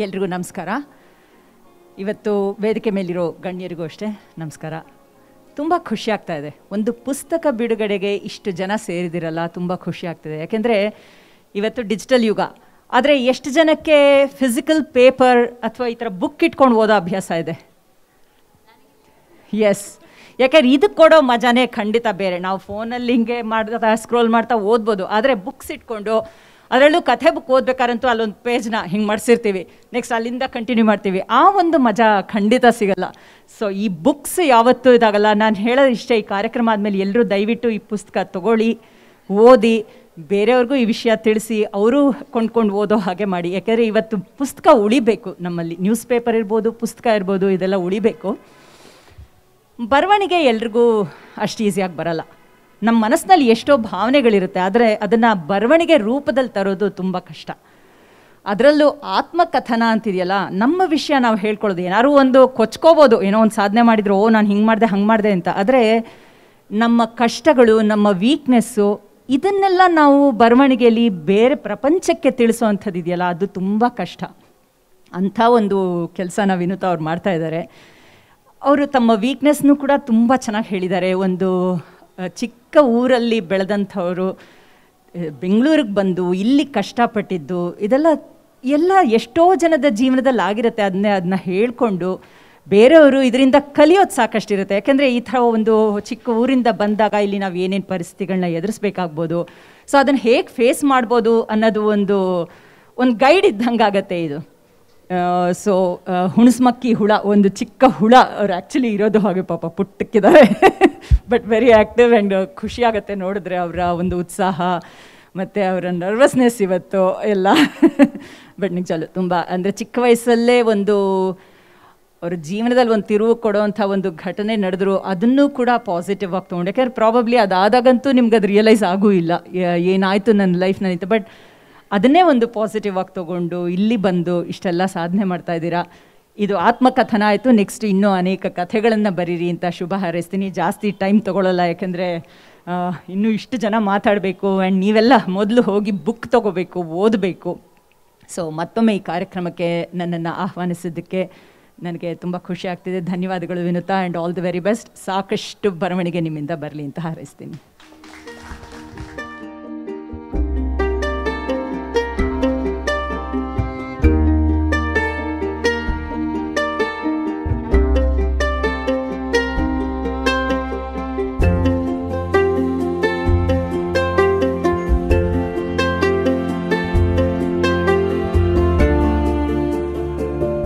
ಎಲ್ರಿಗೂ ನಮಸ್ಕಾರ ಇವತ್ತು ವೇದಿಕೆ ಮೇಲಿರೋ ಗಣ್ಯರಿಗೂ ಅಷ್ಟೇ ನಮಸ್ಕಾರ ತುಂಬ ಖುಷಿ ಆಗ್ತಾ ಇದೆ ಒಂದು ಪುಸ್ತಕ ಬಿಡುಗಡೆಗೆ ಇಷ್ಟು ಜನ ಸೇರಿದಿರಲ್ಲ ತುಂಬ ಖುಷಿ ಆಗ್ತಿದೆ ಯಾಕೆಂದರೆ ಇವತ್ತು ಡಿಜಿಟಲ್ ಯುಗ ಆದರೆ ಎಷ್ಟು ಜನಕ್ಕೆ ಫಿಸಿಕಲ್ ಪೇಪರ್ ಅಥವಾ ಈ ಥರ ಬುಕ್ ಇಟ್ಕೊಂಡು ಓದೋ ಅಭ್ಯಾಸ ಇದೆ ಎಸ್ ಯಾಕೆಂದ್ರೆ ಇದಕ್ಕೆ ಕೊಡೋ ಮಜಾನೇ ಖಂಡಿತ ಬೇರೆ ನಾವು ಫೋನಲ್ಲಿ ಹಿಂಗೆ ಮಾಡ್ತಾ ಸ್ಕ್ರೋಲ್ ಮಾಡ್ತಾ ಓದ್ಬೋದು ಆದರೆ ಬುಕ್ಸ್ ಇಟ್ಕೊಂಡು ಅದರಲ್ಲೂ ಕಥೆ ಬುಕ್ ಓದ್ಬೇಕಾರಂತೂ ಅಲ್ಲೊಂದು ಪೇಜ್ನ ಹಿಂಗೆ ಮಾಡಿಸಿರ್ತೀವಿ ನೆಕ್ಸ್ಟ್ ಅಲ್ಲಿಂದ ಕಂಟಿನ್ಯೂ ಮಾಡ್ತೀವಿ ಆ ಒಂದು ಮಜಾ ಖಂಡಿತ ಸಿಗಲ್ಲ ಸೊ ಈ ಬುಕ್ಸ್ ಯಾವತ್ತೂ ಇದಾಗಲ್ಲ ನಾನು ಹೇಳೋದು ಇಷ್ಟೇ ಈ ಕಾರ್ಯಕ್ರಮ ಆದಮೇಲೆ ಎಲ್ಲರೂ ದಯವಿಟ್ಟು ಈ ಪುಸ್ತಕ ತಗೊಳ್ಳಿ ಓದಿ ಬೇರೆಯವ್ರಿಗೂ ಈ ವಿಷಯ ತಿಳಿಸಿ ಅವರು ಕೊಂಡ್ಕೊಂಡು ಓದೋ ಹಾಗೆ ಮಾಡಿ ಯಾಕೆಂದರೆ ಇವತ್ತು ಪುಸ್ತಕ ಉಳಿಬೇಕು ನಮ್ಮಲ್ಲಿ ನ್ಯೂಸ್ ಪೇಪರ್ ಇರ್ಬೋದು ಪುಸ್ತಕ ಇರ್ಬೋದು ಇದೆಲ್ಲ ಉಳಿಬೇಕು ಬರವಣಿಗೆ ಎಲ್ರಿಗೂ ಅಷ್ಟು ಈಸಿಯಾಗಿ ಬರಲ್ಲ ನಮ್ಮ ಮನಸ್ಸಿನಲ್ಲಿ ಎಷ್ಟೋ ಭಾವನೆಗಳಿರುತ್ತೆ ಆದರೆ ಅದನ್ನು ಬರವಣಿಗೆ ರೂಪದಲ್ಲಿ ತರೋದು ತುಂಬ ಕಷ್ಟ ಅದರಲ್ಲೂ ಆತ್ಮಕಥನ ಅಂತಿದೆಯಲ್ಲ ನಮ್ಮ ವಿಷಯ ನಾವು ಹೇಳ್ಕೊಳ್ಳೋದು ಏನಾದ್ರು ಒಂದು ಕೊಚ್ಕೋಬೋದು ಏನೋ ಒಂದು ಸಾಧನೆ ಮಾಡಿದ್ರು ಓ ನಾನು ಹಿಂಗೆ ಮಾಡಿದೆ ಹಂಗೆ ಮಾಡಿದೆ ಅಂತ ಆದರೆ ನಮ್ಮ ಕಷ್ಟಗಳು ನಮ್ಮ ವೀಕ್ನೆಸ್ಸು ಇದನ್ನೆಲ್ಲ ನಾವು ಬರವಣಿಗೆಯಲ್ಲಿ ಬೇರೆ ಪ್ರಪಂಚಕ್ಕೆ ತಿಳಿಸೋವಂಥದ್ದು ಇದೆಯಲ್ಲ ಅದು ತುಂಬ ಕಷ್ಟ ಅಂಥ ಒಂದು ಕೆಲಸನ ವಿನುತ ಅವ್ರು ಮಾಡ್ತಾ ಇದ್ದಾರೆ ಅವರು ತಮ್ಮ ವೀಕ್ನೆಸ್ನು ಕೂಡ ತುಂಬ ಚೆನ್ನಾಗಿ ಹೇಳಿದ್ದಾರೆ ಒಂದು ಆ, ಚಿಕ್ಕ ಊರಲ್ಲಿ ಬೆಳೆದಂಥವರು ಬೆಂಗಳೂರಿಗೆ ಬಂದು ಇಲ್ಲಿ ಕಷ್ಟಪಟ್ಟಿದ್ದು ಇದೆಲ್ಲ ಎಲ್ಲ ಎಷ್ಟೋ ಜನದ ಜೀವನದಲ್ಲಿ ಆಗಿರುತ್ತೆ ಅದನ್ನೇ ಅದನ್ನ ಹೇಳ್ಕೊಂಡು ಬೇರೆಯವರು ಇದರಿಂದ ಕಲಿಯೋದು ಸಾಕಷ್ಟಿರುತ್ತೆ ಯಾಕೆಂದರೆ ಈ ಥರ ಒಂದು ಚಿಕ್ಕ ಊರಿಂದ ಬಂದಾಗ ಇಲ್ಲಿ ನಾವು ಏನೇನು ಪರಿಸ್ಥಿತಿಗಳನ್ನ ಎದುರಿಸ್ಬೇಕಾಗ್ಬೋದು ಸೊ ಅದನ್ನು ಹೇಗೆ ಫೇಸ್ ಮಾಡ್ಬೋದು ಅನ್ನೋದು ಒಂದು ಒಂದು ಗೈಡ್ ಇದ್ದಂಗೆ ಆಗತ್ತೆ ಇದು ಸೊ ಹುಣಸ್ಮಕ್ಕಿ ಹುಳ ಒಂದು ಚಿಕ್ಕ ಹುಳ ಅವ್ರು ಆ್ಯಕ್ಚುಲಿ ಇರೋದು ಹಾಗೆ ಪಾಪ ಪುಟ್ಟಕ್ಕಿದ್ದಾರೆ ಬಟ್ ವೆರಿ ಆ್ಯಕ್ಟಿವ್ ಆ್ಯಂಡ್ ಖುಷಿ ಆಗುತ್ತೆ ನೋಡಿದ್ರೆ ಅವರ ಒಂದು ಉತ್ಸಾಹ ಮತ್ತು ಅವರ ನರ್ವಸ್ನೆಸ್ ಇವತ್ತು ಎಲ್ಲ ಬಟ್ ನಿಜಲು ತುಂಬ ಅಂದರೆ ಚಿಕ್ಕ ವಯಸ್ಸಲ್ಲೇ ಒಂದು ಅವ್ರ ಜೀವನದಲ್ಲಿ ಒಂದು ತಿರುವು ಕೊಡೋವಂಥ ಒಂದು ಘಟನೆ ನಡೆದ್ರು ಅದನ್ನು ಕೂಡ ಪಾಸಿಟಿವ್ ಆಗಿ ತೊಗೊಂಡು ಯಾಕೆಂದ್ರೆ ಪ್ರಾಬಬ್ಲಿ ಅದಾದಾಗಂತೂ ನಿಮ್ಗೆ ಅದು ರಿಯಲೈಸ್ ಆಗೂ ಇಲ್ಲ ಏ- ಏನಾಯಿತು ನನ್ನ ಲೈಫ್ನಲ್ಲಿತ್ತು ಬಟ್ ಅದನ್ನೇ ಒಂದು ಪಾಸಿಟಿವ್ ಆಗಿ ತೊಗೊಂಡು ಇಲ್ಲಿ ಬಂದು ಇಷ್ಟೆಲ್ಲ ಸಾಧನೆ ಮಾಡ್ತಾ ಇದ್ದೀರಾ ಇದು ಆತ್ಮಕಥನ ಆಯಿತು ನೆಕ್ಸ್ಟ್ ಇನ್ನೂ ಅನೇಕ ಕಥೆಗಳನ್ನು ಬರೀರಿ ಅಂತ ಶುಭ ಹಾರೈಸ್ತೀನಿ ಜಾಸ್ತಿ ಟೈಮ್ ತೊಗೊಳ್ಳಲ್ಲ ಯಾಕೆಂದರೆ ಇನ್ನೂ ಇಷ್ಟು ಜನ ಮಾತಾಡಬೇಕು ಆ್ಯಂಡ್ ನೀವೆಲ್ಲ ಮೊದಲು ಹೋಗಿ ಬುಕ್ ತೊಗೋಬೇಕು ಓದಬೇಕು ಸೊ ಮತ್ತೊಮ್ಮೆ ಈ ಕಾರ್ಯಕ್ರಮಕ್ಕೆ ನನ್ನನ್ನು ಆಹ್ವಾನಿಸಿದ್ದಕ್ಕೆ ನನಗೆ ತುಂಬ ಖುಷಿ ಆಗ್ತಿದೆ ಧನ್ಯವಾದಗಳು Vinutha and all the very best ಸಾಕಷ್ಟು ಬರವಣಿಗೆ ನಿಮ್ಮಿಂದ ಬರಲಿ ಅಂತ ಹಾರೈಸ್ತೀನಿ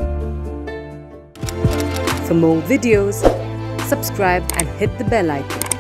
For more videos, subscribe and hit the bell icon.